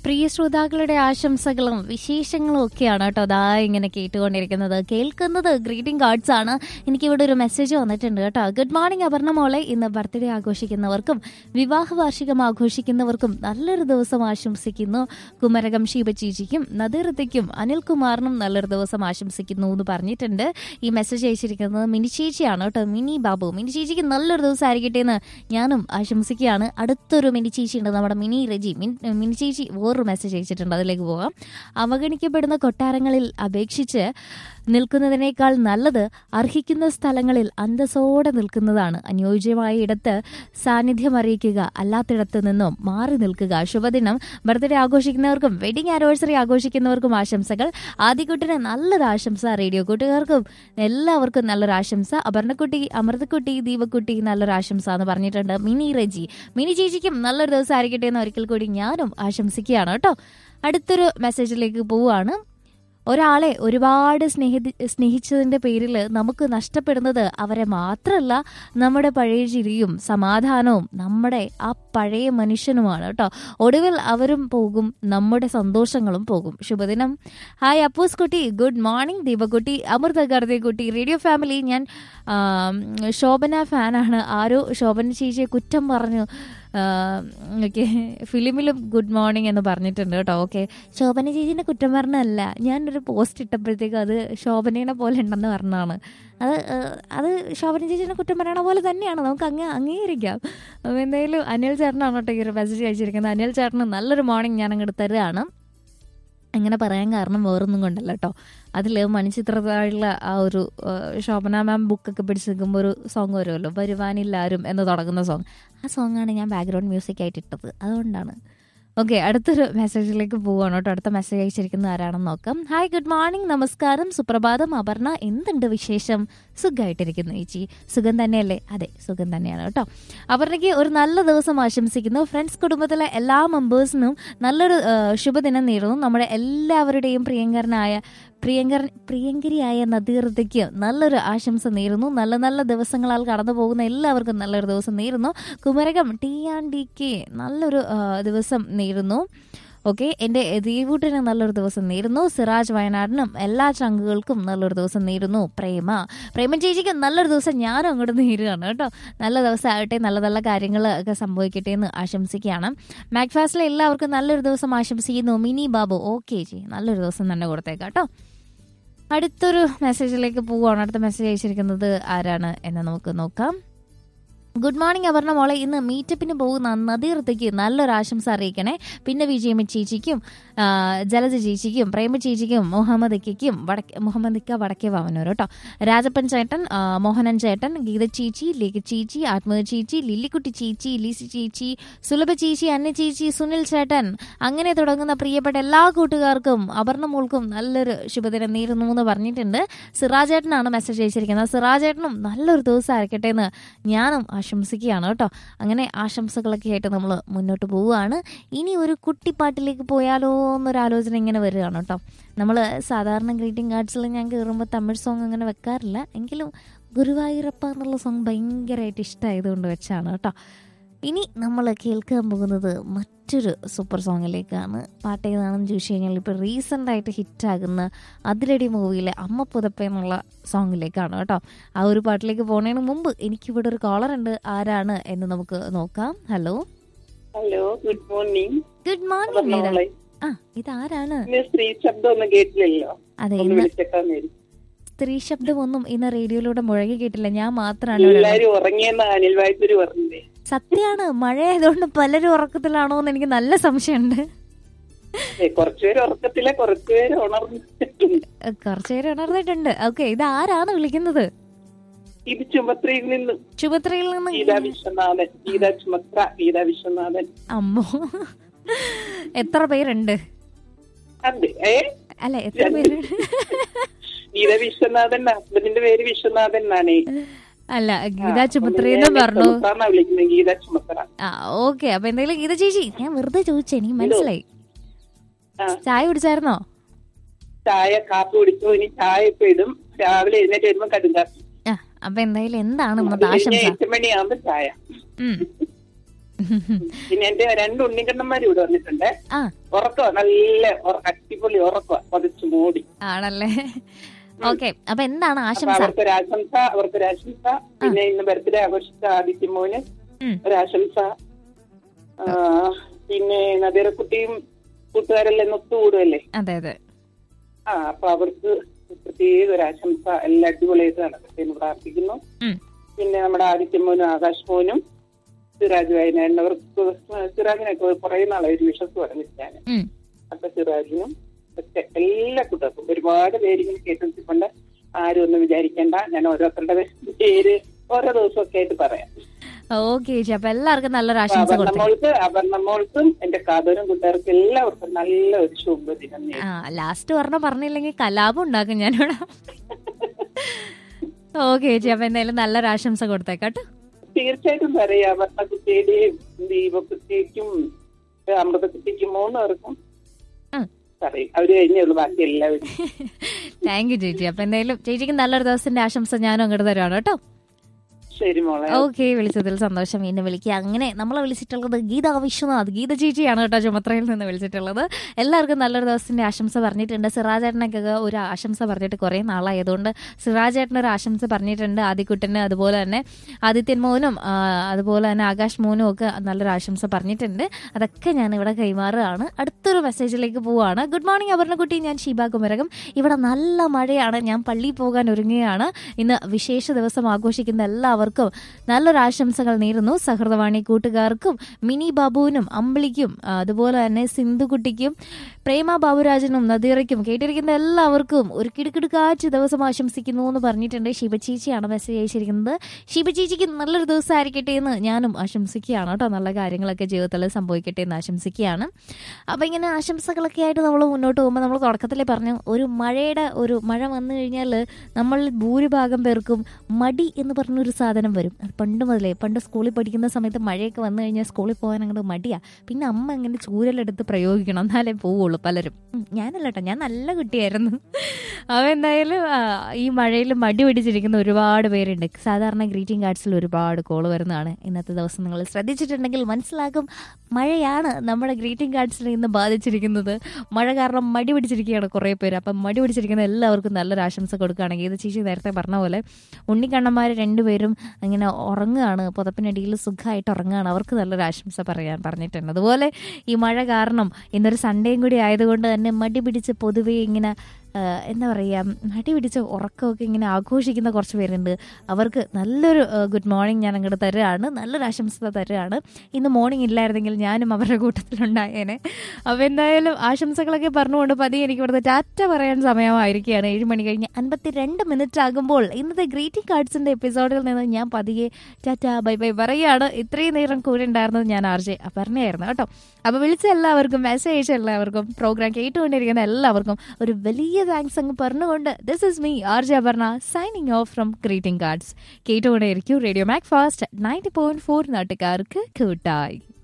പ്രിയ ശ്രോതാക്കളുടെ ആശംസകളും വിശേഷങ്ങളും ഒക്കെയാണ് കേട്ടോ അതാ ഇങ്ങനെ കേട്ടുകൊണ്ടിരിക്കുന്നത് കേൾക്കുന്നത് ഗ്രീറ്റിംഗ് കാർഡ്സ് ആണ് എനിക്കിവിടെ ഒരു മെസ്സേജ് വന്നിട്ടുണ്ട് കേട്ടോ ഗുഡ് മോർണിംഗ് അപർണ മോളെ ഇന്ന് ബർത്ത്ഡേ ആഘോഷിക്കുന്നവർക്കും വിവാഹ വാർഷികം ആഘോഷിക്കുന്നവർക്കും നല്ലൊരു ദിവസം ആശംസിക്കുന്നു കുമരകം ശീബച്ചീച്ചിക്കും നദീറത്തയ്ക്കും അനിൽകുമാറിനും നല്ലൊരു ദിവസം ആശംസിക്കുന്നു എന്ന് പറഞ്ഞിട്ടുണ്ട് ഈ മെസ്സേജ് അയച്ചിരിക്കുന്നത് മിനി ചേച്ചിയാണ് കേട്ടോ മിനി ബാബു മിനി ചേച്ചിക്ക് നല്ലൊരു ദിവസം ആയിരിക്കട്ടെ എന്ന് ഞാനും ആശംസിക്കുകയാണ് അടുത്തൊരു മിനി ചേച്ചി ഉണ്ട് നമ്മുടെ മിനി റെജി മിൻ- മിനി ചേച്ചി വേറൊരു മെസ്സേജ് അയച്ചിട്ടുണ്ട് അതിലേക്ക് പോകാം അവഗണിക്കപ്പെടുന്ന കൊട്ടാരങ്ങളിൽ അപേക്ഷിച്ച് നിൽക്കുന്നതിനേക്കാൾ നല്ലത് അർഹിക്കുന്ന സ്ഥലങ്ങളിൽ അന്തസ്സോടെ നിൽക്കുന്നതാണ് അനുയോജ്യമായ ഇടത്ത് സാന്നിധ്യം അറിയിക്കുക അല്ലാത്തിടത്ത് നിന്നും മാറി നിൽക്കുക ശുഭദിനം ബർത്ത്ഡേ ആഘോഷിക്കുന്നവർക്കും വെഡിങ് ആനിവേഴ്സറി ആഘോഷിക്കുന്നവർക്കും ആശംസകൾ ആദ്യക്കുട്ടിന് നല്ലൊരു ആശംസ റേഡിയോ കൂട്ടുകാർക്കും എല്ലാവർക്കും നല്ലൊരു ആശംസ അപർണക്കുട്ടി അമൃതക്കുട്ടി ദീപക്കുട്ടി നല്ലൊരു ആശംസ എന്ന് പറഞ്ഞിട്ടുണ്ട് മിനി റെജി മിനി ചേച്ചിക്കും നല്ലൊരു ദിവസം ആയിരിക്കട്ടെ എന്ന് ഒരിക്കൽ കൂടി ഞാനും ആശംസിക്കുകയാണ് കേട്ടോ അടുത്തൊരു മെസ്സേജിലേക്ക് പോവുകയാണ് ഒരാളെ ഒരുപാട് സ്നേഹി സ്നേഹിച്ചതിന്റെ പേരിൽ നമുക്ക് നഷ്ടപ്പെടുന്നത് അവരെ മാത്രമല്ല നമ്മുടെ പഴയ ചിരിയും സമാധാനവും നമ്മുടെ ആ പഴയ മനുഷ്യനുമാണ് കേട്ടോ ഒടുവിൽ അവരും പോകും നമ്മുടെ സന്തോഷങ്ങളും പോകും ശുഭദിനം ഹായ് അപ്പൂസ് കുട്ടി ഗുഡ് മോർണിംഗ് ദീപക്കുട്ടി അമൃത കുട്ടി റേഡിയോ ഫാമിലി ഞാൻ ആം, ശോഭന ഫാനാണ് ആരോ ശോഭന ചേച്ചിയെ കുറ്റം പറഞ്ഞു ഓക്കെ ഫിലിമിലും ഗുഡ് മോർണിംഗ് എന്ന് പറഞ്ഞിട്ടുണ്ട് കേട്ടോ ഓക്കെ ശോഭന ചേച്ചീനെ കുറ്റം പറഞ്ഞല്ല ഞാനൊരു പോസ്റ്റ് ഇട്ടപ്പോഴത്തേക്കും അത് ശോഭനേനെ പോലെ ഉണ്ടെന്ന് പറഞ്ഞതാണ് അത് ആ, അത് ശോഭന ചേച്ചീനെ കുറ്റം പറയണ പോലെ തന്നെയാണ് നമുക്ക് അങ്ങ് അംഗീകരിക്കാം അപ്പോൾ എന്തായാലും അനിൽ ചേട്ടനാണ് കേട്ടോ ഈ ഒരു മെസ്സേജ് അയച്ചിരിക്കുന്നത് അനിൽ ചേട്ടന് നല്ലൊരു മോർണിംഗ് ഞാൻ അങ്ങോട്ട് തരുകയാണ് അങ്ങനെ പറയാൻ കാരണം വേറൊന്നും കൊണ്ടല്ല കേട്ടോ അതിൽ മണിച്ചിത്രത്താഴുള്ള ആ ഒരു ആ, ശോഭന മാം ബുക്കൊക്കെ പിടിച്ച് നിൽക്കുമ്പോൾ ഒരു സോങ് വരുമല്ലോ വരുവാനില്ലാരും എന്ന് തുടങ്ങുന്ന സോങ് ആ സോങ്ങാണ് ഞാൻ ബാക്ക്ഗ്രൗണ്ട് മ്യൂസിക് ആയിട്ട് ഇട്ടത് അതുകൊണ്ടാണ് ഓക്കെ അടുത്തൊരു മെസ്സേജിലേക്ക് പോവാണ് കേട്ടോ അടുത്ത മെസ്സേജ് അയച്ചിരിക്കുന്നത് ആരാണെന്ന് നോക്കാം ഹായ് ഗുഡ് മോർണിംഗ് നമസ്കാരം സുപ്രഭാതം അപർണ എന്തുണ്ട് വിശേഷം സുഖമായിട്ടിരിക്കുന്നു ചേച്ചി സുഖം തന്നെയല്ലേ അതെ സുഖം തന്നെയാണ് കേട്ടോ അപർണയ്ക്ക് ഒരു നല്ല ദിവസം ആശംസിക്കുന്നു ഫ്രണ്ട്സ് കുടുംബത്തിലെ എല്ലാ മെമ്പേഴ്സിനും നല്ലൊരു ആ, ശുഭദിനം നേരുന്നു നമ്മുടെ എല്ലാവരുടെയും പ്രിയങ്കരനായ പ്രിയങ്കര പ്രിയങ്കരിയായ നദീർത്തയ്ക്ക് നല്ലൊരു ആശംസ നേരുന്നു നല്ല നല്ല ദിവസങ്ങളാൽ കടന്നു പോകുന്ന എല്ലാവർക്കും നല്ലൊരു ദിവസം നേരുന്നു Kumarakom T and D K നല്ലൊരു ആ, ദിവസം നേരുന്നു ഓക്കെ എൻ്റെ ദീവൂട്ടിന് നല്ലൊരു ദിവസം നേരുന്നു സിറാജ് വയനാടിനും എല്ലാ ചങ്കുകൾക്കും നല്ലൊരു ദിവസം നേരുന്നു പ്രേമ പ്രേമ ചേച്ചിക്ക് നല്ലൊരു ദിവസം ഞാനും അങ്ങോട്ട് നേരുകയാണ് കേട്ടോ നല്ല ദിവസം ആകട്ടെ നല്ല നല്ല കാര്യങ്ങൾ ഒക്കെ സംഭവിക്കട്ടെ എന്ന് ആശംസിക്കുകയാണ് മാക്ഫാസ്റ്റിലെ എല്ലാവർക്കും നല്ലൊരു ദിവസം ആശംസിക്കുന്നു മിനി ബാബു ഓക്കെ ചേച്ചി നല്ലൊരു ദിവസം തന്നെ കൊടുത്തേക്കാം കേട്ടോ അടുത്തൊരു മെസ്സേജിലേക്ക് പോവുകയാണ് അടുത്ത മെസ്സേജ് അയച്ചിരിക്കുന്നത് ആരാണ് എന്ന് നമുക്ക് നോക്കാം ഗുഡ് മോർണിംഗ് അപർണ മോളെ ഇന്ന് മീറ്റപ്പിന് പോകുന്ന നദീർത്തയ്ക്ക് നല്ലൊരു ആശംസ അറിയിക്കണേ പിന്നെ വിജയമ ചേച്ചിക്കും ആ, ജലജ ചേച്ചിക്കും പ്രേമ ചേച്ചിക്കും മുഹമ്മദ് ഇക്കയ്ക്കും വടക്ക് മുഹമ്മദ് ഇക്ക വടക്കേ വാവനൂർ കേട്ടോ രാജപ്പൻ ചേട്ടൻ ആ, മോഹനൻ ചേട്ടൻ ഗീത ചേച്ചി ലേഖ ചേച്ചി ആത്മക ചേച്ചി ലില്ലിക്കുട്ടി ചേച്ചി ലിസി ചേച്ചി സുലഭ ചേച്ചി അന്ന ചേച്ചി സുനിൽ ചേട്ടൻ അങ്ങനെ തുടങ്ങുന്ന പ്രിയപ്പെട്ട എല്ലാ കൂട്ടുകാർക്കും അപർണ മോൾക്കും നല്ലൊരു ശുഭദിനം നേരുന്നു എന്ന് പറഞ്ഞിട്ടുണ്ട് സിറാജേട്ടനാണ് മെസ്സേജ് അയച്ചിരിക്കുന്നത് സിറാജേട്ടനും നല്ലൊരു ദിവസം ആയിരിക്കട്ടെ എന്ന് ഞാനും ആശംസിക്കുകയാണ് കേട്ടോ അങ്ങനെ ആശംസകളൊക്കെ ആയിട്ട് നമ്മൾ മുന്നോട്ട് പോവുകയാണ് ഇനി ഒരു കുട്ടിപ്പാട്ടിലേക്ക് പോയാലോ എന്നൊരു ആലോചന ഇങ്ങനെ വരികയാണ് കേട്ടോ നമ്മൾ സാധാരണ ഗ്രീറ്റിംഗ് കാർഡ്സിൽ ഞാൻ കയറുമ്പോൾ തമിഴ് സോങ് അങ്ങനെ വെക്കാറില്ല എങ്കിലും ഗുരുവായൂരപ്പ എന്നുള്ള സോങ് ഭയങ്കരമായിട്ട് ഇഷ്ടമായതുകൊണ്ട് വെച്ചാണ് കേട്ടോ ഇനി നമ്മൾ കേൾക്കാൻ പോകുന്നത് മറ്റൊരു സൂപ്പർ സോങ്ങിലേക്കാണ് പാട്ട് ഏതാണെന്ന് ചോദിച്ചു കഴിഞ്ഞാൽ ഇപ്പോൾ റീസെൻ്റ് ആയിട്ട് ഹിറ്റാകുന്ന അതിരടി മൂവിയിലെ അമ്മ പുതപ്പ എന്നുള്ള സോങ്ങിലേക്കാണ് കേട്ടോ ആ ഒരു പാട്ടിലേക്ക് പോകുന്നതിന് മുമ്പ് എനിക്കിവിടെ ഒരു കോളർ ഉണ്ട് ആരാണ് എന്ന് നമുക്ക് നോക്കാം hello hello good morning good morning madam നമ്മളെ ആ ഇതാരാണ് ഇന്ന് സ്ത്രീ ശബ്ദം ഒന്നും കേട്ടില്ലല്ലോ അതെ ഒന്ന് ഇന്ന് വിളിച്ചേക്കാൻ വരും സ്ത്രീ ശബ്ദമൊന്നും ഇന്ന് റേഡിയോയിലൂടെ മുഴകി കേട്ടില്ല ഞാൻ മാത്രമാണ് ഇവിടെ ഉള്ളത്. എല്ലാരും ഉറങ്ങിയെന്ന് അനിൽ വായ്പൂര് പറഞ്ഞേ സത്യമാണ് മഴ ആയതുകൊണ്ട് പലരും ഉറക്കത്തിലാണോ എന്ന് എനിക്ക് നല്ല സംശയമുണ്ട് ഏ, കുറച്ചുപേര് ഉറക്കത്തില്ല കുറച്ചുപേര് ഉണർന്നിട്ടുണ്ട് കുറച്ചുപേര് ഉണർന്നിട്ടുണ്ട് ഓക്കെ ഇത് ആരാണ് വിളിക്കുന്നത് ഇത് ചുമത്രയിൽ നിന്ന് ചുമത്രയിൽ നിന്ന് ഗീതാ വിശ്വനാഥൻ ഗീതാ ചുമത്ര ഗീതാ വിശ്വനാഥൻ അമ്മോ എത്ര പേരുണ്ട് അതെ ഏ അല്ല എത്ര പേര് ഗീത വിശ്വനാഥൻ ഹസ്ബൻഡിന്റെ പേര് വിശ്വനാഥൻ എന്നാണേ അല്ല ഗീത ചുമത്രയെന്ന് പറഞ്ഞു ചുമത്താന്നാ വിളിക്കുന്നത് ഗീത ചുമത്ര ആ ഓക്കെ അപ്പൊ എന്തെങ്കിലും ഗീത ചേച്ചി ഞാൻ വെറുതെ ചോദിച്ചേ എനിക്ക് മനസ്സിലായി ആ ചായ കുടിച്ചായിരുന്നോ ചായ കാപ്പി കുടിച്ചു ഇനി ചായ ഇപ്പൊ ഇടും രാവിലെ എഴുന്നേറ്റ് വരുമ്പോ കടും കാപ്പി ആ അപ്പൊ എന്തായാലും എന്താണ് അത് ഇന്നത്തെ കഴിഞ്ഞ് ആശംസ എട്ട് മണിയാകുമ്പോ ചായ ഉം. പിന്നെ എന്റെ രണ്ട് ഉണ്ണിക്കണ്ണന്മാരും ഇവിടെ വന്നിട്ടുണ്ട് ആ ഉറക്കോ നല്ല ഉറ- അടിപൊളി ഉറക്കോ പതിച്ചു മൂടി ആണല്ലേ ഓക്കെ അപ്പൊ എന്താണ് അപ്പൊ ആശംസ അവർക്കൊരു ആശംസ അവർക്കൊരു ആശംസ പിന്നെ ഇന്ന് ബർത്ത്ഡേ ആഘോഷിച്ച ആദിത്യ മോന് ഉം. ഒരു ആശംസ ആ, പിന്നെ നദീറക്കുട്ടിയും കൂട്ടുകാരെല്ലാം ഇന്ന് ഒത്തുകൂടുമല്ലേ അതെ അതെ ആ അപ്പൊ അവർക്ക് പ്രത്യേക ഒരു ആശംസ എല്ലാം അടിപൊളിയായിട്ട് നടക്കട്ടെ എന്ന് പ്രാർത്ഥിക്കുന്നു ഉം. പിന്നെ നമ്മുടെ ആദിത്യ മോനും ആകാശ് മോനും സിറാജ് വയനാടിന് അവർക്ക് സിറാജിനൊക്കെ കുറെ നാളെ ഒരു വിശ്വസ് പറഞ്ഞിട്ട് ഞാൻ ഉം. അപ്പൊ സിറാജിനും ഒക്കെ എല്ലാ കുട്ടികൾക്കും ഒരുപാട് പേരിങ്ങനെ കേട്ടിട്ടുണ്ട് ആരും ഒന്നും വിചാരിക്കേണ്ട ഞാൻ ഓരോരുത്തരുടെ പേര് ഓരോ ദിവസമൊക്കെ ആയിട്ട് പറയാം ഓക്കെ ചേച്ചി അപ്പൊ എല്ലാവർക്കും നല്ലൊരു അപ്പൊ ആശംസ അപർണ കൊടുത്തു മോൾക്ക് അപർണ മോൾക്കും എന്റെ കാതോരും കൂട്ടുകാർക്കും എല്ലാവർക്കും നല്ല ഒരു ശുഭദിനം നേരുന്നു. ആ ലാസ്റ്റ് പറഞ്ഞ പറഞ്ഞില്ലെങ്കിൽ കലാപം ഉണ്ടാക്കും ഞാനിവിടെ ഓക്കെ ചേച്ചി അപ്പൊ എന്തായാലും നല്ലൊരു ആശംസ കൊടുത്തേക്കാട്ടോ തീർച്ചയായിട്ടും പറയാം അപർണ കുട്ടിയുടെയും ദീപക്കുട്ടിക്കും അമൃതക്കുട്ടിക്കും മൂന്ന് പേർക്കും ഉം. പറയും അവര് കഴിഞ്ഞുള്ളൂ ബാക്കി എല്ലാവരും താങ്ക് യു ചേച്ചി അപ്പൊ എന്തായാലും ചേച്ചിക്ക് നല്ലൊരു ദിവസത്തിന്റെ ആശംസ ഞാനും അങ്ങോട്ട് തരുവാണ് കേട്ടോ ശരി മോളെ ഓക്കെ വിളിച്ചതിൽ സന്തോഷം എന്നെ വിളിക്കുക അങ്ങനെ നമ്മളെ വിളിച്ചിട്ടുള്ളത് ഗീത വിശ്വനാഥ് ഗീത ചേച്ചിയാണ് കേട്ടോ ചുമത്രയിൽ നിന്ന് വിളിച്ചിട്ടുള്ളത് എല്ലാവർക്കും നല്ലൊരു ദിവസത്തിന്റെ ആശംസ പറഞ്ഞിട്ടുണ്ട് സിറാജേട്ടനൊക്കെ ഒരു ആശംസ പറഞ്ഞിട്ട് കുറേ നാളായതുകൊണ്ട് സിറാജേട്ടന് ഒരു ആശംസ പറഞ്ഞിട്ടുണ്ട് ആദിക്കുട്ടന് അതുപോലെ തന്നെ ആദിത്യൻ മോനും ആ, അതുപോലെ തന്നെ ആകാശ് മോനും ഒക്കെ നല്ലൊരു ആശംസ പറഞ്ഞിട്ടുണ്ട് അതൊക്കെ ഞാൻ ഇവിടെ കൈമാറുകയാണ് അടുത്തൊരു മെസ്സേജിലേക്ക് പോവുകയാണ് ഗുഡ് മോർണിംഗ് അപർണക്കുട്ടി ഞാൻ ഷീബ കുമരകം ഇവിടെ നല്ല മഴയാണ് ഞാൻ പള്ളിയിൽ പോകാൻ ഒരുങ്ങുകയാണ് ഇന്ന് വിശേഷ ദിവസം ആഘോഷിക്കുന്ന എല്ലാവർക്കും നല്ലൊരു ആശംസകൾ നേരുന്നു സഹൃദവാണി കൂട്ടുകാർക്കും മിനി ബാബുവിനും അമ്പിളിക്കും ആ, അതുപോലെ തന്നെ സിന്ധുകുട്ടിക്കും പ്രേമ ബാബുരാജനും നദീറയ്ക്കും കേട്ടിരിക്കുന്ന എല്ലാവർക്കും ഒരു കിടുക്കിടുക്കാച്ച് ദിവസം ആശംസിക്കുന്നു എന്ന് പറഞ്ഞിട്ടുണ്ട് ശിവചേച്ചിയാണ് മെസ്സേജ് അയച്ചിരിക്കുന്നത് ശിവചേച്ചിക്ക് നല്ലൊരു ദിവസം ആയിരിക്കട്ടെ എന്ന് ഞാനും ആശംസിക്കുകയാണ് കേട്ടോ നല്ല കാര്യങ്ങളൊക്കെ ജീവിതത്തിൽ സംഭവിക്കട്ടെ എന്ന് ആശംസിക്കുകയാണ് അപ്പം ഇങ്ങനെ ആശംസകളൊക്കെ ആയിട്ട് നമ്മൾ മുന്നോട്ട് പോകുമ്പോൾ നമ്മൾ തുടക്കത്തിൽ പറഞ്ഞു ഒരു മഴയുടെ ഒരു മഴ വന്നു കഴിഞ്ഞാൽ നമ്മളിൽ ഭൂരിഭാഗം പേർക്കും മടി എന്ന് പറഞ്ഞൊരു സാധനം വരും അത് പണ്ട് മുതലേ പണ്ട് സ്കൂളിൽ പഠിക്കുന്ന സമയത്ത് മഴയൊക്കെ വന്നു കഴിഞ്ഞാൽ സ്കൂളിൽ പോകാൻ അങ്ങോട്ട് മടിയാ പിന്നെ അമ്മ ഇങ്ങനെ ചൂരലെടുത്ത് പ്രയോഗിക്കണം എന്നാലേ പോവുള്ളൂ പലരും ഉം, ഞാനല്ല കേട്ടോ ഞാൻ നല്ല കുട്ടിയായിരുന്നു അപ്പോൾ എന്തായാലും ആ, ഈ മഴയിൽ മടി പിടിച്ചിരിക്കുന്ന ഒരുപാട് പേരുണ്ട് സാധാരണ ഗ്രീറ്റിംഗ് കാർഡ്സിൽ ഒരുപാട് കോൾ വരുന്നതാണ് ഇന്നത്തെ ദിവസം നിങ്ങൾ ശ്രദ്ധിച്ചിട്ടുണ്ടെങ്കിൽ മനസ്സിലാകും മഴയാണ് നമ്മുടെ ഗ്രീറ്റിംഗ് കാർഡ്സിൽ ഇന്ന് ബാധിച്ചിരിക്കുന്നത് മഴ കാരണം മടി പിടിച്ചിരിക്കുകയാണ് കുറേ പേര് അപ്പം മടി പിടിച്ചിരിക്കുന്ന എല്ലാവർക്കും നല്ലൊരു ആശംസ കൊടുക്കുകയാണെങ്കിൽ ഇത് ചേച്ചി നേരത്തെ പറഞ്ഞ പോലെ ഉണ്ണിക്കണ്ണന്മാർ രണ്ടുപേരും ഇങ്ങനെ ഉറങ്ങുകയാണ് പുതപ്പിനടിയിൽ സുഖമായിട്ട് ഉറങ്ങുകയാണ് അവർക്ക് നല്ലൊരു ആശംസ പറയാൻ പറഞ്ഞിട്ടുണ്ട് അതുപോലെ ഈ മഴ കാരണം ഇന്നൊരു സൺഡേയും കൂടി ആയതുകൊണ്ട് തന്നെ മടി പിടിച്ച് പൊതുവേ ഇങ്ങനെ ആ, എന്താ പറയുക മടി പിടിച്ച് ഉറക്കമൊക്കെ ഇങ്ങനെ ആഘോഷിക്കുന്ന കുറച്ച് പേരുണ്ട് അവർക്ക് നല്ലൊരു ഗുഡ് മോർണിംഗ് ഞാൻ അങ്ങോട്ട് തരുകയാണ് നല്ലൊരു ആശംസ തരുകയാണ് ഇന്ന് മോർണിംഗ് ഇല്ലായിരുന്നെങ്കിൽ ഞാനും അവരുടെ കൂട്ടത്തിലുണ്ടായേനെ അപ്പോൾ എന്തായാലും ആശംസകളൊക്കെ പറഞ്ഞുകൊണ്ട് പതിയെ എനിക്ക് ഇവിടുത്തെ ടാറ്റ പറയാൻ സമയമായിരിക്കുകയാണ് ഏഴ് മണി കഴിഞ്ഞ് അൻപത്തി രണ്ട് മിനിറ്റ് ആകുമ്പോൾ ഇന്നത്തെ ഗ്രീറ്റിംഗ് കാർഡ്സിന്റെ എപ്പിസോഡിൽ നിന്ന് ഞാൻ പതിയെ ടാറ്റ ബൈ ബൈ പറയുകയാണ് ഇത്രയും നേരം കൂടെ ഉണ്ടായിരുന്നത് ഞാൻ ആർ ജെ അപർണയായിരുന്നു കേട്ടോ അപ്പോൾ വിളിച്ച എല്ലാവർക്കും മെസ്സേജ് അയച്ച എല്ലാവർക്കും പ്രോഗ്രാം കേട്ടുകൊണ്ടിരിക്കുന്ന എല്ലാവർക്കും ഒരു വലിയ താങ്ക്സ് അങ്ങ് പറഞ്ഞുകൊണ്ട് this is me R J Aparna signing off from greeting cards കേട്ടുകൊണ്ടേയിരിക്കും radio Mac fast ninety point four നാട്ടുകാർക്ക് കൂട്ടായി